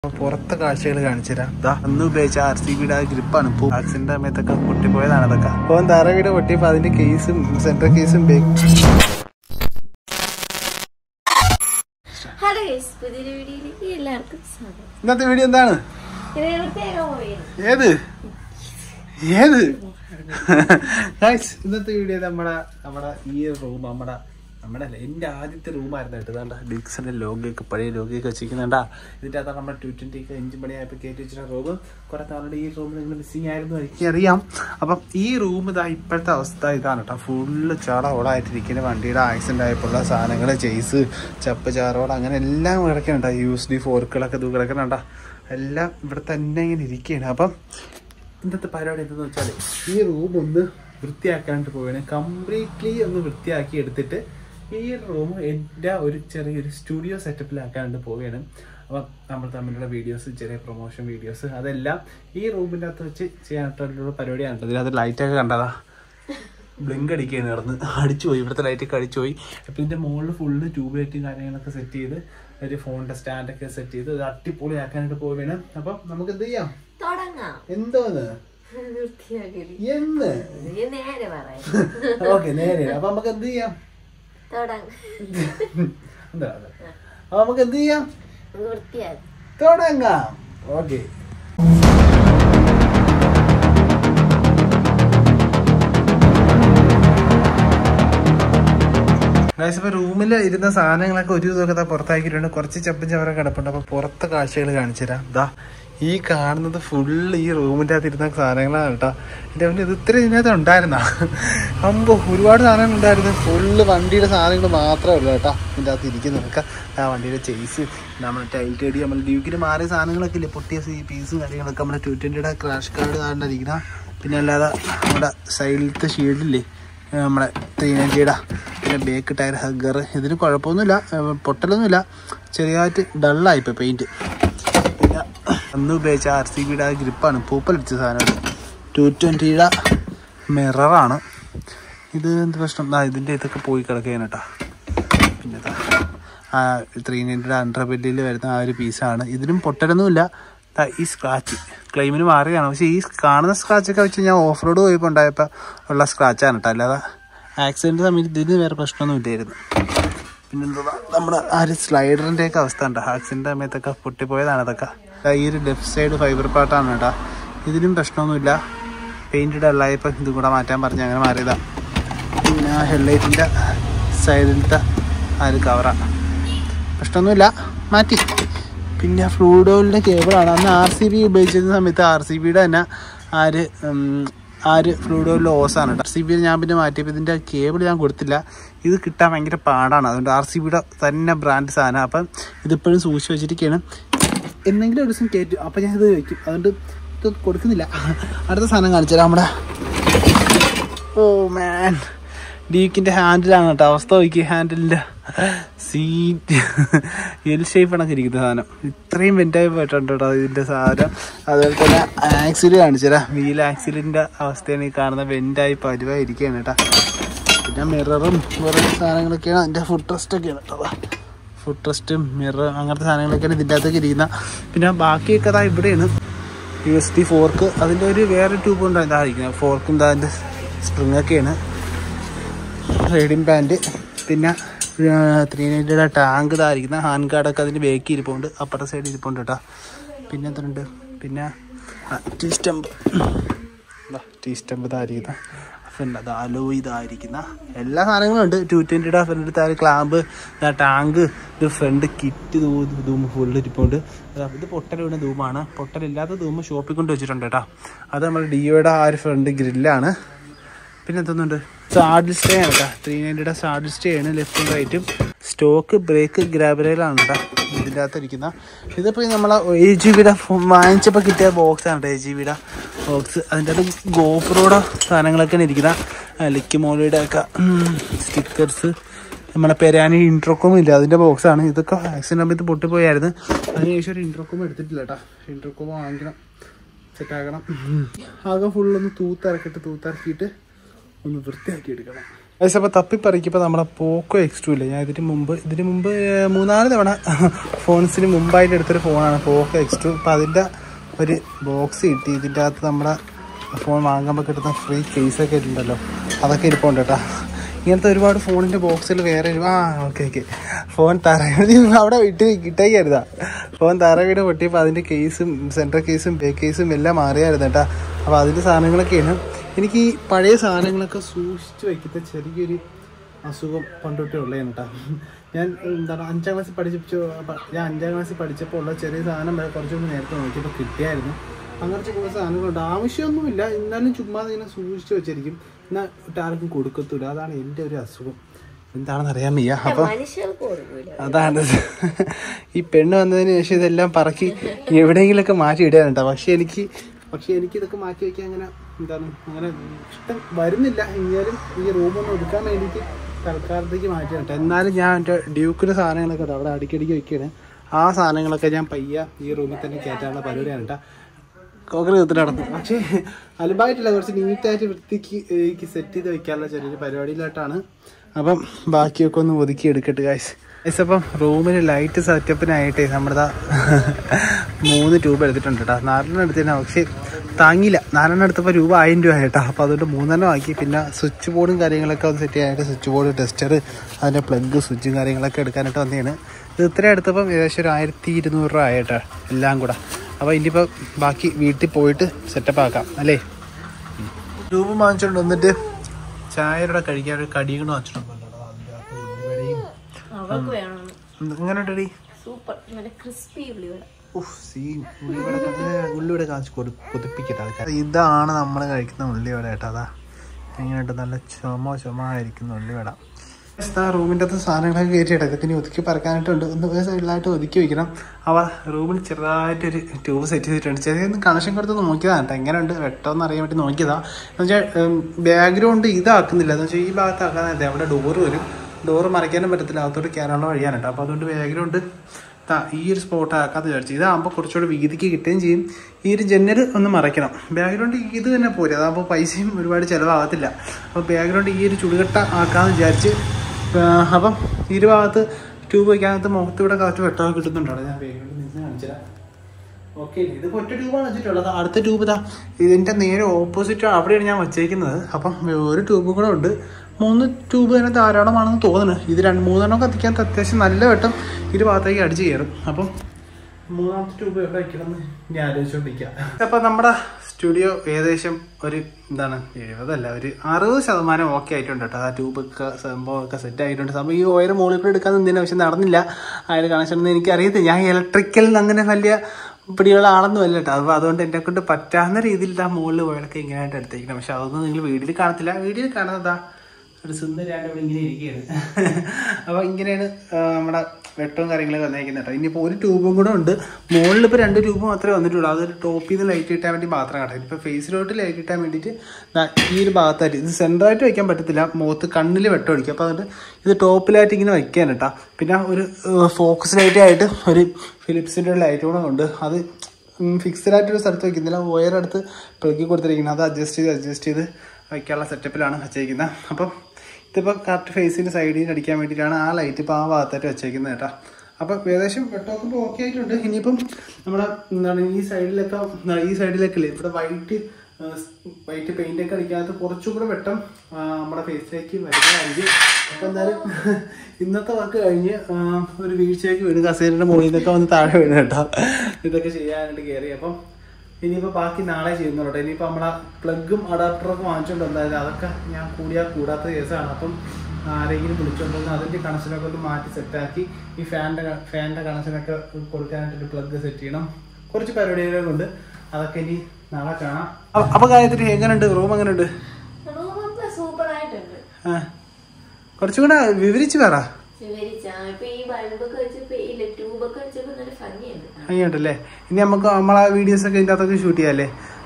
പുറത്തെ കാഴ്ചകൾ കാണിച്ചു തരാം ദാ അന്ന് ഉപയോഗിച്ച ആർ സി ബിയുടെ ആ ഗ്രിപ്പാണ് ഇപ്പോൾ ആക്സിഡന്റ് സമയത്തൊക്കെ പൊട്ടിപ്പോയതാണ് അതൊക്കെ അപ്പോൾ തറ വീട് പൊട്ടിയപ്പോൾ അതിന്റെ കേസും സെൻട്രൽ കേസും ഹലോ ഗൈസ് പുതിയൊരു വീഡിയോയിലേക്ക് എല്ലാവർക്കും സ്വാഗതം ഇന്നത്തെ വീഡിയോ എന്താണ് ഇത് എവിടത്തേക്കാ പോയത് ഏത് ഏത് Guys, ഇന്നത്തെ വീഡിയോ നമ്മുടെ നമ്മുടെ ഈ റൂം നമ്മുടെ നമ്മുടെ അല്ല എൻ്റെ ആദ്യത്തെ റൂമായിരുന്നു കേട്ടോ ഇതാണ്ട ഡിക്സന്റെ ലോഗൊക്കെ പഴയ ലോഗൊക്കെ വെച്ചിരിക്കുന്നുണ്ടാ ഇതിൻ്റെ അകത്താണ് നമ്മുടെ ടു ട്വൻറ്റി ഒക്കെ എഞ്ചിൻ പണിയായപ്പോൾ കയറ്റി വെച്ചിട്ട് റൂം കുറെ നാളുടെ ഈ റൂം നിങ്ങൾ മിസ്സിങ് ആയിരുന്നു എനിക്കറിയാം അപ്പം ഈ റൂം ഇതാ ഇപ്പോഴത്തെ അവസ്ഥ ഇതാണ് കേട്ടോ ഫുള്ള് ചാട ഓടായിട്ടിരിക്കുന്ന വണ്ടിയുടെ ആക്സിഡൻ്റ് ആയപ്പോഴുള്ള സാധനങ്ങൾ ചെയ്സ് ചപ്പ് ചാറോട് അങ്ങനെ എല്ലാം കിടക്കുന്നുണ്ട് യൂസ് ഡി ഫോർക്കുകളൊക്കെ ഇത് കിടക്കുന്നുണ്ടാ എല്ലാം ഇവിടെ തന്നെ ഇങ്ങനെ ഇരിക്കുകയാണ് അപ്പം ഇന്നത്തെ പരിപാടി എന്തെന്ന് വെച്ചാൽ ഈ റൂം ഒന്ന് വൃത്തിയാക്കാണ്ട് പോവുകയാണ് കംപ്ലീറ്റ്ലി ഒന്ന് വൃത്തിയാക്കി എടുത്തിട്ട് ഈ റൂം എൻ്റെ ഒരു ചെറിയൊരു സ്റ്റുഡിയോ സെറ്റപ്പിലാക്കാണ്ട് പോവുകയാണ് അപ്പം നമ്മൾ തമ്മിലുള്ള വീഡിയോസ് ചെറിയ പ്രൊമോഷൻ വീഡിയോസ് അതെല്ലാം ഈ റൂമിൻ്റെ അകത്ത് വെച്ച് ചെയ്യാനായിട്ടുള്ള പരിപാടിയാണ് കേട്ടോ ഇതിനകത്ത് ലൈറ്റൊക്കെ കണ്ടതാ ബ്ലിങ്ക് അടിക്കുകയാണ് നടന്ന് അടിച്ചു പോയി ഇവിടുത്തെ ലൈറ്റൊക്കെ അടിച്ചു പോയി അപ്പം ഇതിൻ്റെ മുകളിൽ ഫുള്ള് ട്യൂബ് ലൈറ്റും കാര്യങ്ങളൊക്കെ സെറ്റ് ചെയ്ത് ഒരു ഫോണിൻ്റെ സ്റ്റാൻഡൊക്കെ സെറ്റ് ചെയ്ത് ഇത് അടിപൊളിയാക്കാനായിട്ട് പോവുകയാണ് അപ്പം നമുക്ക് എന്ത് ചെയ്യാം തുടങ്ങാം എന്തോന്ന് വൃത്തിയാക്കല് എന്ന് ഇത് നേരെ പറയാം ഓക്കെ നേരെ അപ്പൊ നമുക്ക് എന്ത് ചെയ്യാം തുടങ്ങാം എന്താ അതെ. അപ്പൊ നമുക്ക് എന്ത് ചെയ്യാം വൃത്തിയാക്കി തുടങ്ങാം ഓക്കെ ഇപ്പൊ റൂമിൽ ഇരുന്ന സാധനങ്ങളൊക്കെ ഒരു ഇതൊക്കെ ദാ പുറത്താക്കിയിട്ടുണ്ട് കുറച്ച് ചപ്പും ചവറൊക്കെ കിടപ്പുണ്ട് അപ്പൊ പുറത്തെ കാഴ്ചകൾ കാണിച്ചു തരാം ദാ ഈ കാണുന്നത് ഫുള്ള് ഈ റൂമിൻ്റെ അകത്ത് ഇരുന്ന സാധനങ്ങളാണ് കേട്ടോ എൻ്റെ മുന്നിൽ ഇത് ഇത്ര ഇതിനകത്ത് ഉണ്ടായിരുന്ന അമ്പോ ഒരുപാട് സാധനങ്ങൾ ഉണ്ടായിരുന്നു ഫുള്ള് വണ്ടിയുടെ സാധനങ്ങൾ മാത്രമേ ഉള്ളൂ കേട്ടോ ഇതിൻ്റെ അകത്ത് ഇരിക്കുന്നതൊക്കെ ആ വണ്ടിയുടെ ചേസ് നമ്മുടെ ടൈൽ ടേടി നമ്മൾ ഡ്യൂക്കിന് മാറിയ സാധനങ്ങളൊക്കെ ഇല്ലേ പൊട്ടിയ പീസും കാര്യങ്ങളൊക്കെ നമ്മുടെ ടു ട്വൻറ്റിയുടെ ക്രാഷ് കാർഡ് കാണാണ്ടിരിക്കുന്ന പിന്നെ അല്ലാതെ നമ്മുടെ സൈഡിലത്തെ ഷീൽഡില്ലേ നമ്മുടെ ത്രീ നയൻറ്റിയുടെ പിന്നെ ബേക്ക് ടയർ ഹഗ്ഗർ ഇതിന് കുഴപ്പമൊന്നുമില്ല ഏഹ് പൊട്ടലൊന്നുമില്ല ചെറിയതായിട്ട് ഡള്ളായിപ്പോൾ പെയിൻറ്റ് പിന്നെ അന്ന് ഉപയോഗിച്ച ആർ സി ബിയുടെ ആ ഗ്രിപ്പാണ് പൂപ്പലടിച്ച സാധനം ടു ട്വൻറ്റിയുടെ മിററാണ് ഇത് എന്ത് പ്രശ്നം ആ ഇതിൻ്റെ ഇതൊക്കെ പോയി കിടക്കുകയാണ് കേട്ടോ പിന്നെ ദാ ആ ത്രീ നയൻറ്റിയുടെ അണ്ടർ ബെല്ലിൽ വരുന്ന ആ ഒരു പീസാണ് ഇതിനും പൊട്ടലൊന്നുമില്ല ദാ ഈ സ്ക്രാച്ച് ക്ലെയിമിന് മാറിയാണ് പക്ഷേ ഈ കാണുന്ന സ്ക്രാച്ചൊക്കെ വെച്ച് ഞാൻ ഓഫ് റോഡ് പോയപ്പോൾ ഉണ്ടായപ്പോൾ ഉള്ള സ്ക്രാച്ചാണ് കേട്ടോ അല്ലാതെ ആക്സിഡൻറ്റ് സമയത്ത് ഇതിന് വേറെ പ്രശ്നമൊന്നും ഇല്ലായിരുന്നു പിന്നെ എന്താ നമ്മുടെ ആ ഒരു സ്ലൈഡറിൻ്റെ ഒക്കെ അവസ്ഥ ഉണ്ട് ആക്സിഡൻ്റ് സമയത്തൊക്കെ പൊട്ടിപ്പോയതാണ് അതൊക്കെ ദാ ഈ ഒരു ലെഫ്റ്റ് സൈഡ് ഫൈബർ പാർട്ടാണ് കേട്ടോ ഇതിനും പ്രശ്നമൊന്നുമില്ല പെയിൻറ്റഡ് അല്ലായപ്പോൾ ഇതും കൂടെ മാറ്റാൻ പറഞ്ഞ് അങ്ങനെ മാറിയതാണ് പിന്നെ ഹെഡ്ലൈറ്റിൻ്റെ സൈഡിലത്തെ ആ ഒരു കവറാണ് പ്രശ്നമൊന്നുമില്ല മാറ്റി പിന്നെ ഫ്ലൂഡോയിലിൻ്റെ കേബിളാണ് അന്ന് ആർ സി ബി ഉപയോഗിച്ചിരുന്ന സമയത്ത് ആർ സി ബിയുടെ തന്നെ ആ ഒരു ഉം, ആ ഒരു ഫ്ലൂഡോയിലെ ഓസാണ് ആർ സി ബി ഞാൻ പിന്നെ മാറ്റിയപ്പോൾ ഇതിൻ്റെ കേബിൾ ഞാൻ കൊടുത്തില്ല ഇത് കിട്ടാൻ ഭയങ്കര പാടാണ് അതുകൊണ്ട് ആർ സി ബിയുടെ തന്നെ ബ്രാൻഡ് സാധനം അപ്പം ഇതിപ്പോഴും സൂക്ഷിച്ച് വെച്ചിരിക്കുകയാണ് എന്തെങ്കിലും ഒരു ദിവസം കയറ്റും അപ്പം ഞാൻ ഇത് വയ്ക്കും അതുകൊണ്ട് ഇത് കൊടുക്കുന്നില്ല അടുത്ത സാധനം കാണിച്ചു തരാം നമ്മുടെ ഓ മാൻ ഡീക്കിന്റെ ഹാൻഡിലാണ് കേട്ടോ അവസ്ഥ നോക്കി ഹാൻഡിലിന്റെ സീറ്റ് എൽ ഷേപ്പ് കണക്ക് ഇരിക്കുന്ന സാധനം ഇത്രയും വെന്റായി പോയിട്ടുണ്ട് കേട്ടോ ഇതിന്റെ സാധനം അതുപോലെ തന്നെ ആക്സിൽ കാണിച്ചുതരാം വീൽ ആക്സിലിന്റെ അവസ്ഥയാണ് ഈ കാണുന്ന വെന്റായി പരുവായി ഇരിക്കുകയാണ് കേട്ടോ പിന്നെ മിററും വേറെ സാധനങ്ങളൊക്കെയാണ് അതിന്റെ ഫുഡ് ട്രസ്റ്റ് ഒക്കെയാണ് കേട്ടോ ഫുഡ് ട്രസ്റ്റും മിറർ അങ്ങനത്തെ സാധനങ്ങളൊക്കെയാണ് ഇതിൻ്റെ അകത്തൊക്കെ ഇരിക്കുന്ന പിന്നെ ബാക്കിയൊക്കെ അതാ ഇവിടെയാണ് യു എസ് ഡി ഫോർക്ക് അതിൻ്റെ ഒരു വേറെ ട്യൂബ് ഉണ്ട് ഇതാ ഇരിക്കുന്നത് ഫോർക്കും ഇതാ അതിൻ്റെ സ്പ്രിങ് ഒക്കെയാണ് റൈഡിങ് പാൻറ്റ് പിന്നെ ത്രീ നൈൻറ്റിയുടെ ടാങ്ക് ഇതായിരിക്കുന്ന ഹാൻഡ് ഗാർഡൊക്കെ അതിൻ്റെ ബേക്ക് ഇരിപ്പുണ്ട് അപ്പുറത്തെ സൈഡ് ഇരിപ്പുണ്ട് കേട്ടോ പിന്നെ എന്തുണ്ട് പിന്നെ ടീ സ്റ്റമ്പ് ടീ സ്റ്റമ്പ് ഇതായിരിക്കുന്ന പിന്നെ അത് അലോ ഇതായിരിക്കുന്ന എല്ലാ സാധനങ്ങളും ഉണ്ട് ടു ട്വൻറ്റിയുടെ ഫ്രണ്ട് താഴെ ക്ലാമ്പ് ടാങ്ക് ഇത് ഫ്രണ്ട് കിറ്റ് ധൂമ് ഫുള്ള് ഇരിപ്പുണ്ട് ദാ ഇത് പൊട്ടൽ വീണ ധൂമാണ് പൊട്ടലില്ലാത്ത ധൂമ് ഷോപ്പിൽ കൊണ്ട് വെച്ചിട്ടുണ്ട് കേട്ടോ അത് നമ്മുടെ ഡിയോയുടെ ആ ഒരു ഫ്രണ്ട് ഗ്രില്ലാണ് പിന്നെ എന്തൊന്നുണ്ട് സാഡിൽ സ്റ്റേ ആണ് കേട്ടോ ത്രീ നയൻറ്റിയുടെ സാഡിൽ സ്റ്റേ ആണ് ലെഫ്റ്റും റൈറ്റും സ്റ്റോക്ക് ബ്രേക്ക് ഗ്രാബറയിലാണ് കേട്ടോ ഇതിൻ്റെ അകത്ത് ഇരിക്കുന്ന ഇതിപ്പോൾ നമ്മൾ എ ജി ബിയുടെ വാങ്ങിച്ചപ്പോൾ കിട്ടിയ ബോക്സ് ആണ് കേട്ടോ എ ജി ബിയുടെ ബോക്സ് അതിൻ്റെ അകത്ത് ഗോപ്രോയുടെ സാധനങ്ങളൊക്കെയാണ് ഇരിക്കുന്ന ലിക്കി മോളിയുടെ ഒക്കെ സ്റ്റിക്കേഴ്സ് നമ്മളെ പെരാനി ഇൻട്രോക്കോം ഇല്ല അതിൻ്റെ ബോക്സാണ് ഇതൊക്കെ ആക്സിഡൻ്റ് സമയത്ത് പൊട്ടിപ്പോയായിരുന്നു അതിനുശേഷം ഒരു ഇൻട്രോക്കോം എടുത്തിട്ടില്ല കേട്ടോ ഇൻട്രോക്കോം വാങ്ങിക്കണം സെറ്റാക്കണം ആകെ ഫുള്ളൊന്ന് തൂത്തിറക്കിയിട്ട് തൂത്തിറക്കിയിട്ട് ഒന്ന് വൃത്തിയാക്കി എടുക്കണം വയസ്സ് അപ്പോൾ തപ്പിപ്പറിക്കിപ്പോൾ നമ്മുടെ പോക്കോ എക്സ് ടു ഇല്ലേ ഞാൻ ഇതിന് മുമ്പ് ഇതിന് മുമ്പ് ഏർ, മൂന്നാല് തവണ ഫോൺസിന് മുമ്പായിട്ട് എടുത്തൊരു ഫോണാണ് പോക്കോ എക്സ് ടു അപ്പോൾ അതിൻ്റെ ഒരു ബോക്സ് കിട്ടി ഇതിൻ്റെ അകത്ത് നമ്മുടെ ഫോൺ വാങ്ങുമ്പോൾ കിട്ടുന്ന ഫ്രീ കേസൊക്കെ ഉണ്ടല്ലോ അതൊക്കെ ഇരിപ്പുണ്ട് കേട്ടോ ഇങ്ങനത്തെ ഒരുപാട് ഫോണിൻ്റെ ബോക്സിൽ വേറെ ഒരു ആ ഓക്കെ ഓക്കെ ഫോൺ തറ അവിടെ വിട്ട് കിട്ടേക്കരുതാ ഫോൺ തറ വീട് പൊട്ടിയപ്പോൾ അതിൻ്റെ കേസും സെൻട്രൽ കേസും ബേക്ക് കേസും എല്ലാം മാറിയായിരുന്നു കേട്ടോ അപ്പോൾ അതിൻ്റെ സാധനങ്ങളൊക്കെയാണ് എനിക്ക് ഈ പഴയ സാധനങ്ങളൊക്കെ സൂക്ഷിച്ച് വയ്ക്കുന്ന ചെറിയൊരു അസുഖം പണ്ടൊട്ടേ ഉള്ളതാണ് കേട്ടോ ഞാൻ എന്താണ് അഞ്ചാം ക്ലാസ്സിൽ പഠിച്ചു ഞാൻ അഞ്ചാം ക്ലാസ്സിൽ പഠിച്ചപ്പോൾ ഉള്ള ചെറിയ സാധനം വരെ കുറച്ച് മുമ്പ് നേരത്തെ നോക്കിയപ്പോൾ കിട്ടിയായിരുന്നു അങ്ങനത്തെ കുറേ സാധനങ്ങളുണ്ട് ആവശ്യമൊന്നുമില്ല എന്നാലും ചുമ്മാ ഇങ്ങനെ സൂക്ഷിച്ച് വെച്ചിരിക്കും എന്നാൽ ആർക്കും കൊടുക്കത്തില്ല അതാണ് എൻ്റെ ഒരു അസുഖം എന്താണെന്ന് അറിയാൻ വയ്യ അപ്പം മനുഷ്യർക്ക് കൊടുക്കൂല അതാണ് ഈ പെണ്ണ് വന്നതിന് ശേഷം ഇതെല്ലാം പറക്കി എവിടെയെങ്കിലുമൊക്കെ മാറ്റി ഇടാനുണ്ടോ പക്ഷെ എനിക്ക് പക്ഷെ എനിക്ക് ഇതൊക്കെ മാറ്റി വെക്കാൻ അങ്ങനെ എന്താണ് അങ്ങനെ ഇഷ്ടം വരുന്നില്ല എന്നാലും ഈ റൂമൊന്ന് ഒതുക്കാൻ വേണ്ടിയിട്ട് തൽക്കാലത്തേക്ക് മാറ്റി കേട്ടോ എന്നാലും ഞാൻ എൻ്റെ ഡ്യൂക്കിൻ്റെ സാധനങ്ങളൊക്കെ ഉണ്ട് അവിടെ അടിക്കടിക്ക് വെക്കുകയാണ് ആ സാധനങ്ങളൊക്കെ ഞാൻ പയ്യ ഈ റൂമിൽ തന്നെ കയറ്റാനുള്ള പരിപാടിയാണ് കേട്ടോ കോക്കറി കുത്തിട്ട് നടന്നു പക്ഷേ അലുബായിട്ടില്ല കുറച്ച് നീറ്റായിട്ട് വൃത്തിക്ക് എനിക്ക് സെറ്റ് ചെയ്ത് വെക്കാനുള്ള ചെറിയൊരു പരിപാടിയിലായിട്ടാണ് അപ്പം ബാക്കിയൊക്കെ ഒന്ന് ഒതുക്കി എടുക്കട്ടെ ഗായ്സ് ഗൈസ് അപ്പം റൂമിൽ ലൈറ്റ് സെറ്റപ്പിനായിട്ടേ നമ്മുടെ ദാ മൂന്ന് ട്യൂബ് എടുത്തിട്ടുണ്ട് കേട്ടോ നാലെണ്ണം എടുത്തതിനാ പക്ഷേ താങ്ങിയില്ല നാലെണ്ണം എടുത്തപ്പോൾ രൂപ ആയിരം രൂപ കേട്ടോ അപ്പോൾ അതുകൊണ്ട് മൂന്നെണ്ണം ആക്കി പിന്നെ സ്വിച്ച് ബോർഡും കാര്യങ്ങളൊക്കെ ഒന്ന് സെറ്റ് ചെയ്യാനായിട്ട് സ്വിച്ച് ബോർഡ് ടെസ്റ്റർ അതിൻ്റെ പ്ലഗ് സ്വിച്ചും കാര്യങ്ങളൊക്കെ എടുക്കാനായിട്ട് വന്നതാണ് ഇത് ഇത്ര എടുത്തപ്പം ഏകദേശം ഒരു ആയിരത്തി ഇരുന്നൂറ് രൂപ ആയിട്ടോ എല്ലാം കൂടെ അപ്പോൾ ഇനിയിപ്പോൾ ബാക്കി വീട്ടിൽ പോയിട്ട് സെറ്റപ്പ് ആക്കാം അല്ലേ രൂപം വാങ്ങിച്ചോണ്ട് വന്നിട്ട് ചായയുടെ കഴിക്കാൻ ഒരു കടികൾ വാങ്ങിച്ചിട്ടുണ്ട് അവർക്ക് വേണം എങ്ങനെ ഉണ്ടടി സൂപ്പർ നല്ല ക്രിസ്പി ഉള്ളിവട ഉഫ്, സീൻ. ഉള്ളിവട ക- ഉള്ളിവട കാണിച്ച് കൊടു കൊതിപ്പിക്കട്ടെ ആൾക്കാർ ഇതാണ് നമ്മൾ കഴിക്കുന്ന ഉള്ളിവട കേട്ടോ അതാ എങ്ങനെയുണ്ട് നല്ല ചുമ ചുമ ആയിരിക്കുന്ന ഉള്ളിവട ആ റൂമിൻ്റെ അകത്ത് സാധനങ്ങളൊക്കെ കയറ്റി ഇടയ്ക്ക് ഇനി ഒതുക്കി പറക്കാനായിട്ടുണ്ട് ഒന്ന് ഒരു സൈഡിലായിട്ട് ഒതുക്കി വെക്കണം അവ റൂമിൽ ചെറുതായിട്ടൊരു ട്യൂബ് സെറ്റ് ചെയ്തിട്ടുണ്ട് ചെറിയൊന്ന് കണക്ഷൻ കൊടുത്ത് നോക്കിയതാണ് കേട്ടോ എങ്ങനെയുണ്ട് വെട്ടമെന്ന് അറിയാൻ വേണ്ടി നോക്കിയതാ എന്ന് വെച്ചാൽ ബാക്ക്ഗ്രൗണ്ട് ഇതാക്കുന്നില്ല എന്ന് വെച്ചാൽ ഈ ഭാഗത്ത് ആക്കാതെ അവിടെ ഡോറ് വരും ഡോറ് മറയ്ക്കാനും പറ്റത്തില്ല അകത്തോട്ട് കയറാനുള്ള വഴിയാനുണ്ട് അപ്പോൾ അതുകൊണ്ട് ബാക്ക്ഗ്രൗണ്ട് ഈ ഒരു സ്പോട്ട് ആക്കാന്ന് വിചാരിച്ചു ഇതാകുമ്പോൾ കുറച്ചുകൂടി വീതിക്ക് കിട്ടുകയും ചെയ്യും ഈ ഒരു ജനൽ ഒന്ന് മറയ്ക്കണം ബാക്ക്ഗ്രൗണ്ട് ഇത് തന്നെ പോരെ അതാകുമ്പോൾ പൈസയും ഒരുപാട് ചിലവാകത്തില്ല അപ്പോൾ ബാക്ക്ഗ്രൗണ്ട് ഈ ഒരു ചുടുകട്ട ആക്കാമെന്ന് വിചാരിച്ച് ആ, അപ്പം ഈ ഒരു ഭാഗത്ത് ട്യൂബ് വയ്ക്കാനകത്ത് മുഖത്തൂടെ കാറ്റ് വെട്ടമൊക്കെ കിട്ടുന്നുണ്ടോ ഞാൻ ബാക്ക്ഗ്രൗണ്ട് നിന്ന് കാണിച്ചുതരാം ഓക്കെ ഇത് ഒറ്റ ട്യൂബാണ് വെച്ചിട്ടുള്ളത് അടുത്ത ട്യൂബ് ഇതാ ഇതിൻ്റെ നേരെ ഓപ്പോസിറ്റ് അവിടെയാണ് ഞാൻ വച്ചേക്കുന്നത് അപ്പം ഒരു ട്യൂബ് കൂടെ ഉണ്ട് മൂന്ന് ട്യൂബ് തന്നെ ധാരാളമാണെന്ന് തോന്നുന്നു ഇത് രണ്ട് മൂന്നെണ്ണം കത്തിക്കാൻ അത്യാവശ്യം നല്ല വെട്ടം ഇരു ഭാഗത്തേക്ക് അടിച്ച് കയറും അപ്പം മൂന്നാമത്തെ ട്യൂബ് എവിടെ വയ്ക്കണമെന്ന് ഞാൻ ആലോചിച്ചുകൊണ്ടിരിക്കുക അപ്പം നമ്മുടെ സ്റ്റുഡിയോ ഏകദേശം ഒരു എന്താണ് എഴുപതല്ല ഒരു അറുപത് ശതമാനം ഓക്കെ ആയിട്ടുണ്ട് കേട്ടോ ആ ട്യൂബൊക്കെ സംഭവമൊക്കെ സെറ്റ് ആയിട്ടുണ്ട് സംഭവം ഈ ഓയർ മുകളിൽ കൂടെ എടുക്കാൻ നിന്നതിന് പക്ഷെ നടന്നില്ല അതിൽ കണക്ഷൻ ഒന്നും എനിക്കറിയത്തില്ല ഞാൻ ഇലക്ട്രിക്കലിന് അങ്ങനെ വലിയ പിടിയുള്ള ആളൊന്നും അല്ല കേട്ടോ അപ്പോൾ അതുകൊണ്ട് എന്നെ കൊണ്ട് പറ്റാവുന്ന രീതിയിൽ ആ മുകളിൽ ഓയിലൊക്കെ ഇങ്ങനെയായിട്ട് എടുത്തേക്കണം പക്ഷെ അതൊന്നും നിങ്ങൾ വീഡിയോയിൽ കാണത്തില്ല വീഡിയോയിൽ കാണുന്നതാ ഒരു സുന്ദരിയായിട്ട് ഇവിടെ ഇങ്ങനെ ഇരിക്കുകയാണ് അപ്പോൾ ഇങ്ങനെയാണ് ആ, നമ്മുടെ വെട്ടവും കാര്യങ്ങളൊക്കെ വന്നേക്കുന്നത് കേട്ടോ ഇനിയിപ്പോൾ ഒരു ട്യൂബും കൂടെ ഉണ്ട് മുകളിൽ ഇപ്പോൾ രണ്ട് ട്യൂബ് മാത്രമേ വന്നിട്ടുള്ളൂ അതൊരു ടോപ്പിൽ നിന്ന് ലൈറ്റ് കിട്ടാൻ വേണ്ടി മാത്രം കേട്ടോ ഇപ്പോൾ ഫേസിലോട്ട് ലൈറ്റ് കിട്ടാൻ വേണ്ടിയിട്ട് ദാ ഈ ഒരു ഭാഗത്തായിട്ട് ഇത് സെൻറ്ററായിട്ട് വെക്കാൻ പറ്റത്തില്ല മുഖത്ത് കണ്ണിൽ വെട്ടം അടിക്കും അപ്പോൾ അതുകൊണ്ട് ഇത് ടോപ്പിലായിട്ട് ഇങ്ങനെ വയ്ക്കാൻ കേട്ടോ പിന്നെ ഒരു ഫോക്കസ് ലൈറ്റ് ആയിട്ട് ഒരു ഫിലിപ്സിൻ്റെ ഒരു ലൈറ്റ് കൂടെ ഉണ്ട് അത് ഫിക്സഡ് ആയിട്ടൊരു സ്ഥലത്ത് വെക്കുന്നില്ല വയർ അടുത്ത് പ്ലഗ് കൊടുത്തിരിക്കുന്നത് അത് അഡ്ജസ്റ്റ് ചെയ്ത് അഡ്ജസ്റ്റ് ചെയ്ത് വയ്ക്കാനുള്ള സെറ്റപ്പിലാണ് വെച്ചേക്കുന്നത് അപ്പം ഇതിപ്പോൾ കറക്റ്റ് ഫേസിൻ്റെ സൈഡിൽ നിന്ന് അടിക്കാൻ വേണ്ടിയിട്ടാണ് ആ ലൈറ്റ് ഇപ്പോൾ ആ ഭാഗത്തായിട്ട് വെച്ചേക്കുന്നത് കേട്ടോ അപ്പം ഏകദേശം വെട്ടമൊക്കെ ഇപ്പോൾ ഓക്കെ ആയിട്ടുണ്ട് ഇനിയിപ്പം നമ്മുടെ എന്താണ് ഈ സൈഡിലൊക്കെ ഈ സൈഡിലൊക്കെ ഇല്ലേ ഇവിടെ വൈറ്റ് വൈറ്റ് പെയിൻ്റ് ഒക്കെ അടിക്കാത്ത കുറച്ചും കൂടെ വെട്ടം ആ, നമ്മുടെ ഫേസിലേക്ക് വരുന്നതായിരിക്കും അപ്പം എന്തായാലും ഇന്നത്തെ വർക്ക് കഴിഞ്ഞ് ആ, ഒരു വീഴ്ചയൊക്കെ വീണ് കസേരയുടെ മുകളിൽ നിന്നൊക്കെ വന്ന് താഴെ വീണ് കേട്ടോ ഇതൊക്കെ ചെയ്യാനായിട്ട് കയറി അപ്പം ഇനിയിപ്പോൾ ബാക്കി നാളെ ചെയ്യുന്നുള്ളൂ ഇനിയിപ്പോൾ നമ്മളെ പ്ലഗും അഡാപ്റ്ററൊക്കെ വാങ്ങിച്ചുകൊണ്ട് വന്നായിരുന്നു അതൊക്കെ ഞാൻ കൂടിയാൽ കൂടാത്ത കേസാണ് അപ്പം ആരെങ്കിലും വിളിച്ചുകൊണ്ട് വന്ന് അതിൻ്റെ കണക്ഷനൊക്കെ ഒന്ന് മാറ്റി സെറ്റാക്കി ഈ ഫാനിൻ്റെ ഫാനിൻ്റെ കണക്ഷനൊക്കെ കൊടുക്കാനായിട്ടൊരു പ്ലഗ് സെറ്റ് ചെയ്യണം കുറച്ച് പരിപാടികളൊക്കെ ഉണ്ട് അതൊക്കെ ഇനി നാളെ കാണാം അപ്പോൾ കാര്യത്തിൽ എങ്ങനെയുണ്ട് റൂം എങ്ങനെയുണ്ട് റൂമൊക്കെ സൂപ്പർ ആയിട്ടുണ്ട് ആ കുറച്ചും കൂടെ വിവരിച്ച് പറ വിവരിച്ച ഇപ്പൊ ഈ ബൾബൊക്കെ വെച്ചപ്പോ ഈ ട്യൂബൊക്കെ വെച്ചപ്പോ നല്ല ഭംഗിയുണ്ട് അങ്ങോട്ടല്ലേ ഇനി നമുക്ക് നമ്മളെ വീഡിയോസ് ഒക്കെ ഇതിൻ്റെ അകത്തൊക്കെ ഷൂട്ട് ചെയ്യാല്ലേ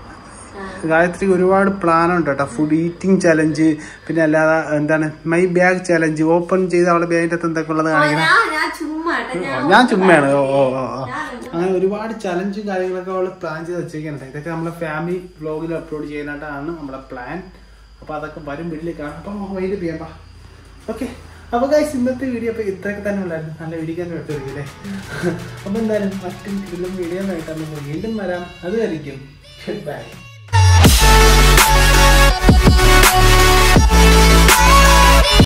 ആ. ഗായത്രി ഒരുപാട് പ്ലാൻ ഉണ്ട് കേട്ടോ ഫുഡ് ഈറ്റിംഗ് ചലഞ്ച് പിന്നെ അല്ലാതെ എന്താണ് മൈ ബാഗ് ചലഞ്ച് ഓപ്പൺ ചെയ്ത് അവളെ ബാഗിൻ്റെ അകത്ത് എന്തൊക്കെ ഉള്ളത് ഓ, കാണിക്കണം ഞാൻ ഞാൻ ചുമ്മാ കേട്ടോ, ഞാൻ ഞാൻ ചുമ്മയാണ് ഓ ഓ ഓ ഓ. ഞാൻ അങ്ങനെ ഒരുപാട് ചലഞ്ചും കാര്യങ്ങളൊക്കെ അവള് പ്ലാൻ ചെയ്ത് വെച്ചേക്കാണ് ഇതൊക്കെ നമ്മളെ ഫാമിലി വ്ലോഗിൽ അപ്ലോഡ് ചെയ്യാനായിട്ടാണ് നമ്മുടെ പ്ലാൻ അപ്പോൾ അതൊക്കെ വരും വീട്ടിൽ കാണാം അപ്പം വൈകിട്ട് ചെയ്യാം പാ ഓക്കെ അപ്പോൾ ഗൈസ് ഇന്നത്തെ വീഡിയോ അപ്പോൾ ഇത്രയൊക്കെ തന്നെ ഉള്ളായിരുന്നു നല്ല വീഡിയോ തന്നെ വെട്ടിരിക്കില്ലേ അപ്പോൾ എന്തായാലും മറ്റു വീഡിയോ ആയിട്ട് നമുക്ക് വീണ്ടും വരാം അതുവരെയും ഗുഡ് ബൈ